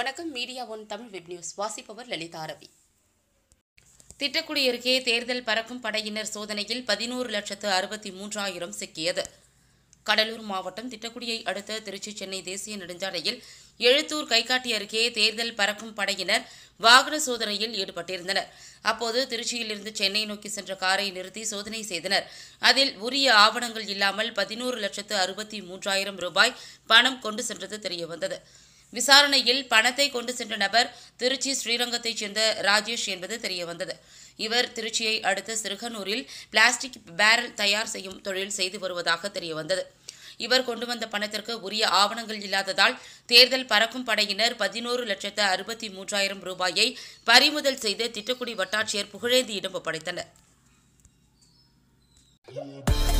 வணக்கம் media one Tamil web news வாசிப்பவர் லலிதா ரவி திட்டக்குடி அருகே தேர்தல் பறக்கும் படையினர் சோதனையில் பதினோரு லட்சத்து அறுபத்தி மூன்றாயிரம் சிக்கியது கடலூர் மாவட்டம் திட்டக்குடியை அடுத்த திருச்சி சென்னை தேசிய நெடுஞ்சாலையில் எழுத்தூர் கைகாட்டி அருகே தேர்தல் பறக்கும் படையினர் வாகன சோதனையில் ஈடுபட்டிருந்தனர் அப்போது திருச்சியிலிருந்து சென்னை நோக்கி சென்ற காரை நிறுத்தி சோதனை செய்தனர் அதில் உரிய ஆவணங்கள் இல்லாமல் பதினோரு லட்சத்து அறுபத்தி மூன்றாயிரம் ரூபாய் பணம் கொண்டு சென்றது தெரியவந்தது விசாரணையில் பணத்தை கொண்டு சென்ற நபர் திருச்சி ஸ்ரீரங்கத்தைச் சேர்ந்த ராஜேஷ் என்பது தெரியவந்தது இவர் திருச்சியை அடுத்த சிறுகனூரில் பிளாஸ்டிக் பேரல் தயார் செய்யும் தொழில் செய்து வருவதாக தெரியவந்தது இவர் கொண்டு வந்த பணத்திற்கு உரிய ஆவணங்கள் இல்லாததால் தேர்தல் பறக்கும் படையினர் பதினோரு லட்சத்து அறுபத்தி மூன்றாயிரம் ரூபாயை பறிமுதல் செய்து திட்டக்குடி வட்டாட்சியர் புகழேந்தியிடம் ஒப்படைத்தனர்